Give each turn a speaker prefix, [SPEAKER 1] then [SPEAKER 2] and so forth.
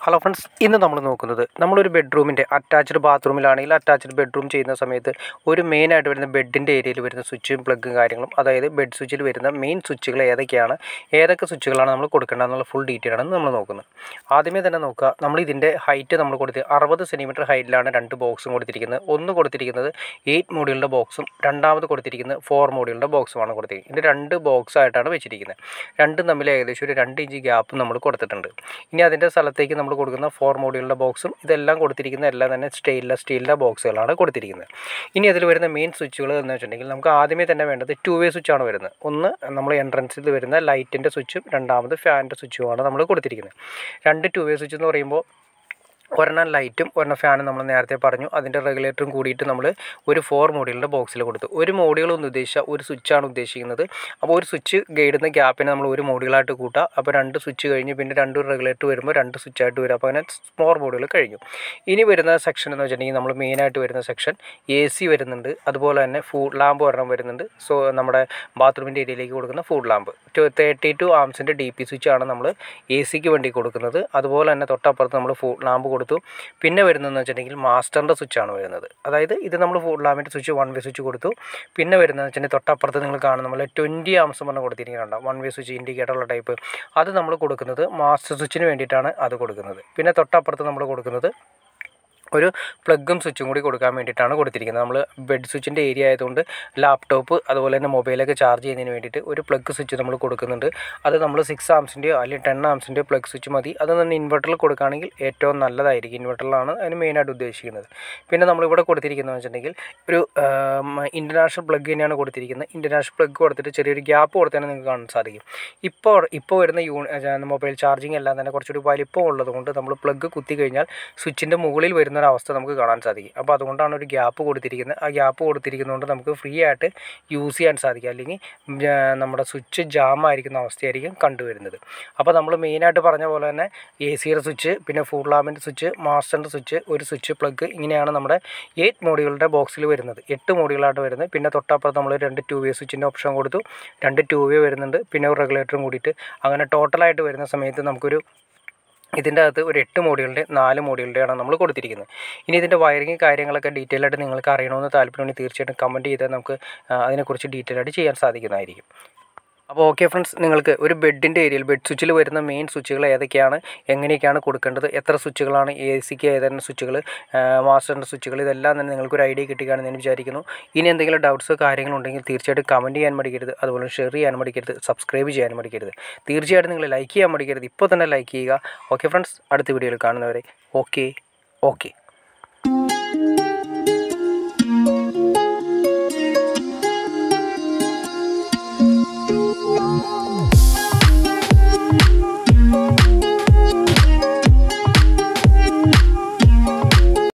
[SPEAKER 1] Hello friends ഇന്ന് നമ്മൾ നോക്കുന്നത് നമ്മളൊരു ബെഡ്റൂമിൻ്റെ അറ്റാച്ച്ഡ് ബാത്റൂമിലാണെങ്കിൽ അറ്റാച്ച്ഡ് ബെഡ്റൂം ചെയ്യുന്ന സമയത്ത് ഒരു മെയിനായിട്ട് വരുന്ന ബെഡിൻ്റെ ഏരിയയിൽ വരുന്ന സ്വിച്ചും പ്ലഗും കാര്യങ്ങളും അതായത് ബെഡ് സ്വിച്ചിൽ വരുന്ന മെയിൻ സ്വിച്ചുകൾ ഏതൊക്കെയാണ് ഏതൊക്കെ സ്വിച്ചുകളാണ് നമ്മൾ കൊടുക്കേണ്ടതെന്നുള്ള ഫുൾ ഡീറ്റെയിൽ ആണ് നമ്മൾ നോക്കുന്നത് ആദ്യമേ തന്നെ നോക്കുക നമ്മൾ ഇതിൻ്റെ ഹൈറ്റ് നമ്മൾ കൊടുത്ത് അറുപത് സെൻറ്റിമീറ്റർ ഹൈറ്റിലാണ് രണ്ട് ബോക്സും കൊടുത്തിരിക്കുന്നത് ഒന്ന് കൊടുത്തിരിക്കുന്നത് എയ്റ്റ് മോഡ്യൂളിൻ്റെ ബോക്സും രണ്ടാമത് കൊടുത്തിരിക്കുന്നത് ഫോർ മോഡ്യൂളിൻ്റെ ബോക്സുമാണ് കൊടുത്തിരിക്കുന്നത് ഇത് രണ്ട് ബോക്സ് ആയിട്ടാണ് വെച്ചിരിക്കുന്നത് രണ്ടും തമ്മിൽ ഏകദേശം ഒരു രണ്ട് ഇഞ്ച് ഗ്യാപ്പ് നമ്മൾ കൊടുത്തിട്ടുണ്ട് ഇനി അതിൻ്റെ സ്ഥലത്തേക്ക് നമ്മൾ കൊടുക്കുന്ന ഫോർ മോഡ്യൂളിൻ്റെ ബോക്സും ഇതെല്ലാം കൊടുത്തിരിക്കുന്ന എല്ലാം തന്നെ സ്റ്റെയിൻലെസ് സ്റ്റീലിൻ്റെ ബോക്സുകളാണ് കൊടുത്തിരിക്കുന്നത് ഇനി അതിൽ വരുന്ന മെയിൻ സ്വിച്ചുകൾ എന്ന് വെച്ചിട്ടുണ്ടെങ്കിൽ നമുക്ക് ആദ്യമേ തന്നെ വേണ്ടത് ടു വേ സ്വിച്ചാണ് വരുന്നത് ഒന്ന് നമ്മൾ എൻട്രൻസിൽ വരുന്ന ലൈറ്റിൻ്റെ സ്വിച്ചും രണ്ടാമത് ഫാനിൻ്റെ സ്വിച്ചുമാണ് നമ്മൾ കൊടുത്തിരിക്കുന്നത് രണ്ട് ടു വേ സ്വിച്ച് എന്ന് പറയുമ്പോൾ ഒരെണ്ണം ലൈറ്റും ഒരെണ്ണം ഫാനും നമ്മൾ നേരത്തെ പറഞ്ഞു അതിൻ്റെ റെഗുലേറ്ററും കൂടിയിട്ട് നമ്മൾ ഒരു ഫോർ മോഡ്യൂളിൻ്റെ ബോക്സിൽ കൊടുത്തു ഒരു മോഡ്യൂൾ എന്ന് ഉദ്ദേശിച്ച ഒരു സ്വിച്ചാണ് ഉദ്ദേശിക്കുന്നത് അപ്പോൾ ഒരു സ്വിച്ച് ഗൈഡുന്ന ഗ്യാപ്പിനെ നമ്മൾ ഒരു മോഡ്യൂളായിട്ട് കൂട്ടുക അപ്പോൾ രണ്ട് സ്വിച്ച് കഴിഞ്ഞ് പിന്നെ രണ്ട് റെഗുലേറ്റർ വരുമ്പോൾ രണ്ട് സ്വിച്ചായിട്ട് വരും അപ്പോൾ അങ്ങനെ സ്മോർ മോഡ്യൂൾ കഴിഞ്ഞു ഇനി വരുന്ന സെക്ഷൻ എന്ന് വെച്ചിട്ടുണ്ടെങ്കിൽ നമ്മൾ മെയിനായിട്ട് വരുന്ന സെക്ഷൻ എ സി വരുന്നുണ്ട് അതുപോലെ തന്നെ ഫുഡ് ലാമ്പ് ഒരെണ്ണം വരുന്നുണ്ട് സോ നമ്മുടെ ബാത്റൂമിൻ്റെ ഏരിയയിലേക്ക് കൊടുക്കുന്ന ഫുഡ് ലാമ്പ് തേർട്ടി ടു ആംസിൻ്റെ ഡി പി സ്വിച്ചാണ് നമ്മൾ എ സിക്ക് വേണ്ടി കൊടുക്കുന്നത് അതുപോലെ തന്നെ തൊട്ടപ്പുറത്ത് നമ്മൾ ഫുഡ് ലാമ്പ് കൊടുത്തു പിന്നെ വരുന്നതെന്ന് വെച്ചിട്ടുണ്ടെങ്കിൽ മാസ്റ്ററിൻ്റെ സ്വിച്ചാണ് വരുന്നത് അതായത് ഇത് നമ്മൾ ഫുഡ് ലാമ്പിൻ്റെ സ്വിച്ച് വൺ വേ സ്വിച്ച് കൊടുത്തു പിന്നെ വരുന്നതെന്ന് വെച്ചിട്ടുണ്ടെങ്കിൽ തൊട്ടപ്പുറത്ത് നിങ്ങൾ കാണുന്ന നമ്മൾ ട്വൻറ്റി ആംസ് പറഞ്ഞ് കൊടുത്തിരിക്കുന്നുണ്ട് വൺ വേ സ്വിച്ച് ഇൻഡിക്കേറ്ററുള്ള ടൈപ്പ് അത് നമ്മൾ കൊടുക്കുന്നത് മാസ്റ്റർ സ്വിച്ചിന് വേണ്ടിയിട്ടാണ് അത് കൊടുക്കുന്നത് പിന്നെ തൊട്ടപ്പുറത്ത് നമ്മൾ കൊടുക്കുന്നത് ഒരു പ്ലഗും സ്വിച്ചും കൂടി കൊടുക്കാൻ വേണ്ടിയിട്ടാണ് കൊടുത്തിരിക്കുന്നത് നമ്മൾ ബെഡ് സ്വിച്ചിൻ്റെ ഏരിയ ആയതുകൊണ്ട് ലാപ്ടോപ്പ് അതുപോലെ തന്നെ മൊബൈലൊക്കെ ചാർജ് ചെയ്യുന്നതിന് വേണ്ടിയിട്ട് ഒരു പ്ലഗ് സ്വിച്ച് നമ്മൾ കൊടുക്കുന്നുണ്ട് അത് നമ്മൾ സിക്സ് ആംസിൻ്റെയോ അല്ലെങ്കിൽ ടെൻ ആംസിൻ്റെയോ പ്ലഗ് സ്വിച്ച് മതി അത് തന്നെ ഇൻവെർട്ടറിൽ കൊടുക്കുകയാണെങ്കിൽ ഏറ്റവും നല്ലതായിരിക്കും ഇൻവെർട്ടറിലാണ് അതിന് മെയിനായിട്ട് ഉദ്ദേശിക്കുന്നത് പിന്നെ നമ്മളിവിടെ കൊടുത്തിരിക്കുന്നത് വെച്ചിട്ടുണ്ടെങ്കിൽ ഒരു ഇൻ്റർനാഷണൽ പ്ലഗ് തന്നെയാണ് കൊടുത്തിരിക്കുന്നത് ഇൻ്റർനാഷണൽ പ്ലഗ് കൊടുത്തിട്ട് ചെറിയൊരു ഗ്യാപ്പ് കൊടുത്താൽ നിങ്ങൾക്ക് കാണാൻ സാധിക്കും ഇപ്പോൾ ഇപ്പോൾ വരുന്ന യൂണി മൊബൈൽ ചാർജിങ് എല്ലാം തന്നെ കുറച്ചുകൂടി വലിപ്പം ഉള്ളത് കൊണ്ട് നമ്മൾ പ്ലഗ് കുത്തി കഴിഞ്ഞാൽ സ്വിച്ചിൻ്റെ മുകളിൽ വരുന്ന ഒരു അവസ്ഥ നമുക്ക് കാണാൻ സാധിക്കും അപ്പോൾ അതുകൊണ്ടാണ് ഒരു ഗ്യാപ്പ് കൊടുത്തിരിക്കുന്നത് ആ ഗ്യാപ്പ് കൊടുത്തിരിക്കുന്നതുകൊണ്ട് നമുക്ക് ഫ്രീ ആയിട്ട് യൂസ് ചെയ്യാൻ സാധിക്കും അല്ലെങ്കിൽ നമ്മുടെ സ്വിച്ച് ജാം ആയിരിക്കുന്ന അവസ്ഥയായിരിക്കും കണ്ടുവരുന്നത് അപ്പോൾ നമ്മൾ മെയിനായിട്ട് പറഞ്ഞ പോലെ തന്നെ എ സിയുടെ സ്വിച്ച് പിന്നെ ഫുഡ് ലാമ്പിൻ്റെ സ്വിച്ച് മാസ്റ്ററിൻ്റെ സ്വിച്ച് ഒരു സ്വിച്ച് പ്ലഗ് ഇങ്ങനെയാണ് നമ്മുടെ എയ്റ്റ് മോഡ്യൂളുടെ ബോക്സിൽ വരുന്നത് എട്ട് മോഡ്യൂളായിട്ട് വരുന്നത് പിന്നെ തൊട്ടപ്പുറത്ത് നമ്മൾ രണ്ട് ടു വേ സ്വിച്ചിൻ്റെ ഓപ്ഷൻ കൊടുത്തു രണ്ട് ടു വേ വരുന്നുണ്ട് പിന്നെ ഒരു റെഗുലേറ്ററും കൂടിയിട്ട് അങ്ങനെ ടോട്ടലായിട്ട് വരുന്ന സമയത്ത് നമുക്കൊരു ഇതിൻ്റെ അകത്ത് ഒരു എട്ട് മോഡ്യൂളിൻ്റെ നാല് മോഡ്യൂളിൻ്റെയാണ് നമ്മൾ കൊടുത്തിരിക്കുന്നത് ഇനി ഇതിൻ്റെ വയറിങ് കാര്യങ്ങളൊക്കെ ഡീറ്റെയിൽ ആയിട്ട് നിങ്ങൾക്ക് അറിയണമെന്ന് താല്പര്യമുണ്ടെങ്കിൽ തീർച്ചയായിട്ടും കമൻറ്റ് ചെയ്താൽ നമുക്ക് അതിനെക്കുറിച്ച് ഡീറ്റെയിൽ ആയിട്ട് ചെയ്യാൻ സാധിക്കുന്നതായിരിക്കും അപ്പോൾ ഓക്കെ ഫ്രണ്ട്സ് നിങ്ങൾക്ക് ഒരു ബെഡിൻ്റെ ഏരിയയിൽ ബെഡ് സ്വിച്ചിൽ വരുന്ന മെയിൻ സ്വിച്ചുകൾ ഏതൊക്കെയാണ് എങ്ങനെയൊക്കെയാണ് കൊടുക്കേണ്ടത് എത്ര സ്വിച്ചുകളാണ് എ സിക്ക് ഏതെങ്കിലും സ്വിച്ചുകൾ മാസ്റ്ററിൻ്റെ സ്വിച്ചുകൾ ഇതെല്ലാം തന്നെ നിങ്ങൾക്കൊരു ഐഡിയ കിട്ടുകയാണെന്ന് ഞാൻ വിചാരിക്കുന്നു ഇനി എന്തെങ്കിലും ഡൗട്ട്സ് കാര്യങ്ങളുണ്ടെങ്കിൽ തീർച്ചയായിട്ടും കമൻറ്റ് ചെയ്യാൻ മടിക്കരുത് അതുപോലെ ഷെയർ ചെയ്യാൻ മടിക്കരുത് സബ്സ്ക്രൈബ് ചെയ്യാൻ മടിക്കരുത് തീർച്ചയായിട്ടും നിങ്ങൾ ലൈക്ക് ചെയ്യാൻ മടിക്കരുത് ഇപ്പോൾ തന്നെ ലൈക്ക് ചെയ്യുക ഓക്കെ ഫ്രണ്ട്സ് അടുത്ത വീഡിയോയിൽ കാണുന്നവരെ ഓക്കെ ഓക്കെ
[SPEAKER 2] Thank you.